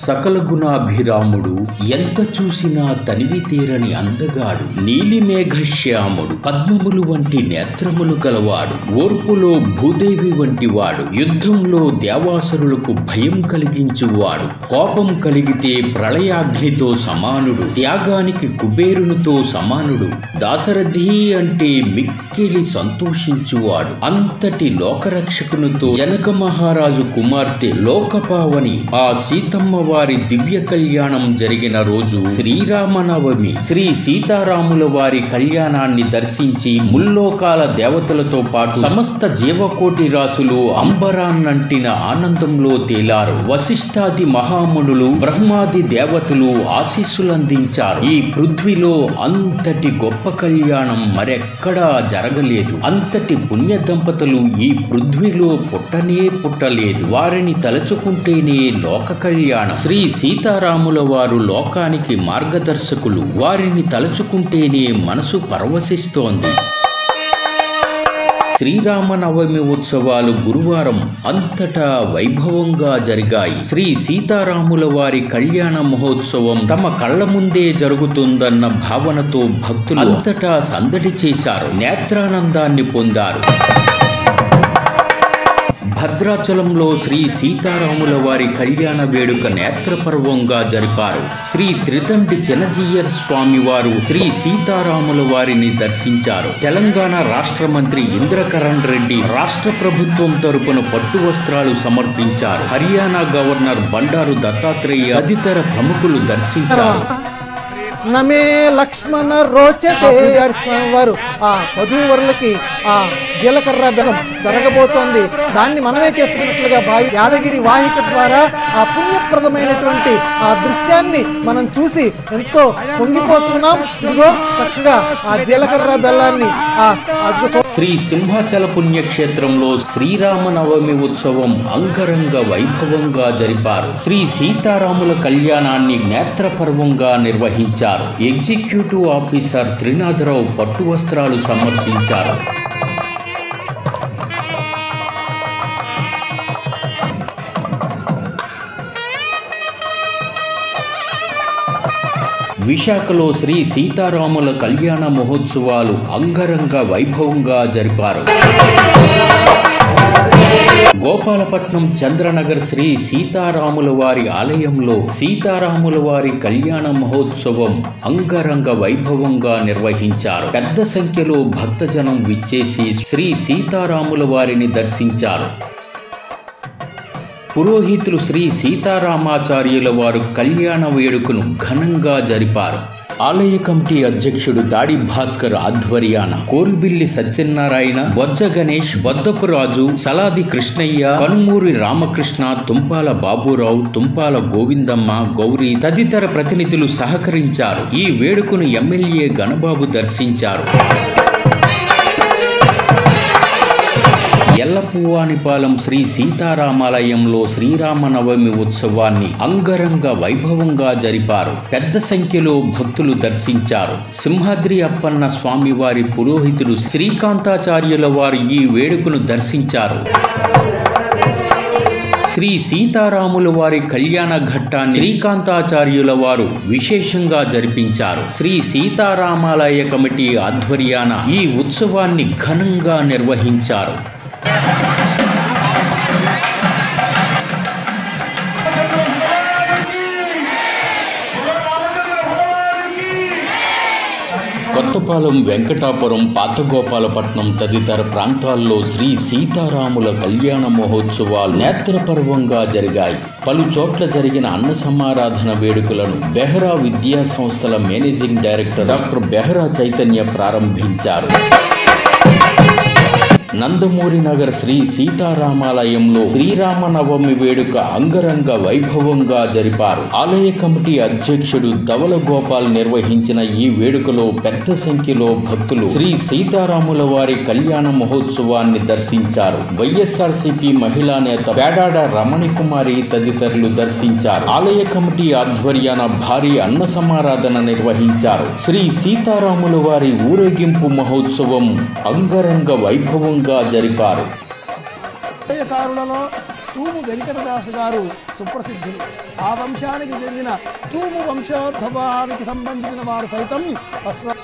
సకల గుణాభిరాముడు ఎంత చూసినా తనివి తీరని అందగాడు నీలి మేఘశ్యాముడు పద్మములు వంటి నేత్రములు గలవాడు ఓర్పులో భూదేవి వంటి వాడు యుద్ధంలో దేవాసురులకు భయం కలిగించువాడు కోపం కలిగితే ప్రళయాగ్నితో సమానుడు త్యాగానికి కుబేరునితో సమానుడు దాసరథి అంటే మిక్కిలి సంతోషించువాడు అంతటి లోకరక్షకునితో జనక మహారాజు కుమార్తె లోకపావని ఆ సీతమ్మ వారి దివ్య కళ్యాణం జరిగిన రోజు శ్రీరామనవమి శ్రీ సీతారాముల వారి కళ్యాణాన్ని దర్శించి ముల్లోకాల దేవతలతో పాటు సమస్త జీవకోటి రాసులు అంబరాన్నంటిన ఆనందంలో తేలారు వశిష్ఠాది మహామునులు బ్రహ్మాది దేవతలు ఆశీస్సులందించారు ఈ పృథ్వీలో అంతటి గొప్ప కళ్యాణం మరెక్కడా జరగలేదు అంతటి పుణ్య దంపతులు ఈ పృథ్వీలో పుట్టనే పుట్టలేదు వారిని తలుచుకుంటేనే లోక కళ్యాణం శ్రీ సీతారాముల వారు లోకానికి మార్గదర్శకులు వారిని తలుచుకుంటేనే మనసు పరవశిస్తోంది శ్రీరామనవమి ఉత్సవాలు గురువారం అంతటా వైభవంగా జరిగాయి శ్రీ సీతారాముల వారి కళ్యాణ మహోత్సవం తమ కళ్ళ ముందే జరుగుతుందన్న భావనతో భక్తులు అంతటా సందడి చేశారు నేత్రానందాన్ని పొందారు భద్రాచలంలో శ్రీ సీతారాముల వారి కళ్యాణ వేడుక నేత్రపర్వంగా జరిపారు శ్రీ త్రిదండి చినజీయర్ స్వామి వారు శ్రీ సీతారాముల వారిని దర్శించారు తెలంగాణ రాష్ట్ర మంత్రి ఇంద్రకరణ్ రెడ్డి రాష్ట్ర ప్రభుత్వం తరపున పట్టు వస్త్రాలు సమర్పించారు హర్యానా గవర్నర్ బండారు దత్తాత్రేయ తదితర ప్రముఖులు దర్శించారు నమే లక్ష్మణ రోచతే గారి స్వామి వారు ఆ వధూవరులకి ఆ జీలకర్ర బెల్లం జరగబోతోంది దాన్ని మనమే చేస్తున్నట్లుగా భావి యాదగిరి వాహిక ద్వారా ఆ పుణ్యప్రదమైనటువంటి ఆ దృశ్యాన్ని మనం చూసి ఎంతో పొంగిపోతున్నాం ఇదిగో చక్కగా ఆ జీలకర్ర బెల్లాన్ని ఆ అదిగో చూ- శ్రీ సింహాచల పుణ్యక్షేత్రంలో శ్రీరామనవమి ఉత్సవం అంగరంగ వైభవంగా జరిపారు శ్రీ సీతారాముల కళ్యాణాన్ని నేత్రపర్వంగా నిర్వహించారు ఎగ్జిక్యూటివ్ ఆఫీసర్ త్రినాథరావు పట్టు వస్త్రాలు సమర్పించారు విశాఖలో శ్రీ సీతారాముల కళ్యాణ మహోత్సవాలు అంగరంగ వైభవంగా జరిపారు గోపాలపట్నం చంద్రనగర్ శ్రీ సీతారాముల వారి ఆలయంలో సీతారాముల వారి కళ్యాణ మహోత్సవం అంగరంగ వైభవంగా నిర్వహించారు పెద్ద సంఖ్యలో భక్తజనం విచ్చేసి శ్రీ సీతారాముల వారిని దర్శించారు పురోహితులు శ్రీ సీతారామాచార్యుల వారు కళ్యాణ వేడుకను ఘనంగా జరిపారు ఆలయ కమిటీ అధ్యక్షుడు దాడి భాస్కర్ ఆధ్వర్యాన కోరిబిల్లి సత్యనారాయణ బొజ్జ గణేష్ బొద్దపు రాజు సలాది కృష్ణయ్య కనుమూరి రామకృష్ణ తుంపాల బాబురావు తుంపాల గోవిందమ్మ గౌరీ తదితర ప్రతినిధులు సహకరించారు ఈ వేడుకను ఎమ్మెల్యే గణబాబు దర్శించారు ఎల్లపువ్వానిపాలెం శ్రీ సీతారామాలయంలో శ్రీరామనవమి ఉత్సవాన్ని అంగరంగ వైభవంగా జరిపారు పెద్ద సంఖ్యలో భక్తులు దర్శించారు సింహాద్రి అప్పన్న స్వామివారి పురోహితుడు శ్రీకాంతాచార్యుల వారు ఈ వేడుకను దర్శించారు శ్రీ సీతారాముల వారి కళ్యాణ ఘట్టాన్ని శ్రీకాంతాచార్యుల వారు విశేషంగా జరిపించారు శ్రీ సీతారామాలయ కమిటీ ఆధ్వర్యాన ఈ ఉత్సవాన్ని ఘనంగా నిర్వహించారు కొత్తపాలెం వెంకటాపురం పాతగోపాలపట్నం తదితర ప్రాంతాల్లో శ్రీ సీతారాముల కళ్యాణ మహోత్సవాలు నేత్రపర్వంగా జరిగాయి పలు చోట్ల జరిగిన అన్న సమారాధన వేడుకలను బెహ్రా విద్యా సంస్థల managing director doctor Behra Chaitanya ప్రారంభించారు నందమూరి నగర్ శ్రీ సీతారామాలయంలో శ్రీరామనవమి వేడుక అంగరంగ వైభవంగా జరిపారు ఆలయ కమిటీ అధ్యక్షుడు ధవల గోపాల్ నిర్వహించిన ఈ వేడుకలో పెద్ద సంఖ్యలో భక్తులు శ్రీ సీతారాముల వారి కళ్యాణ మహోత్సవాన్ని దర్శించారు వైఎస్ఆర్సీపీ మహిళా నేత పేడాడ రమణికుమారి తదితరులు దర్శించారు ఆలయ కమిటీ ఆధ్వర్యాన భారీ అన్న సమారాధన నిర్వహించారు శ్రీ సీతారాముల వారి ఊరేగింపు మహోత్సవం అంగరంగ వైభవంగా జరిపారు కారులలో తూము వెంకటదాసు గారు సుప్రసిద్ధులు ఆ వంశానికి చెందిన తూము వంశోద్భవానికి సంబంధించిన వారు సైతం వస్త్ర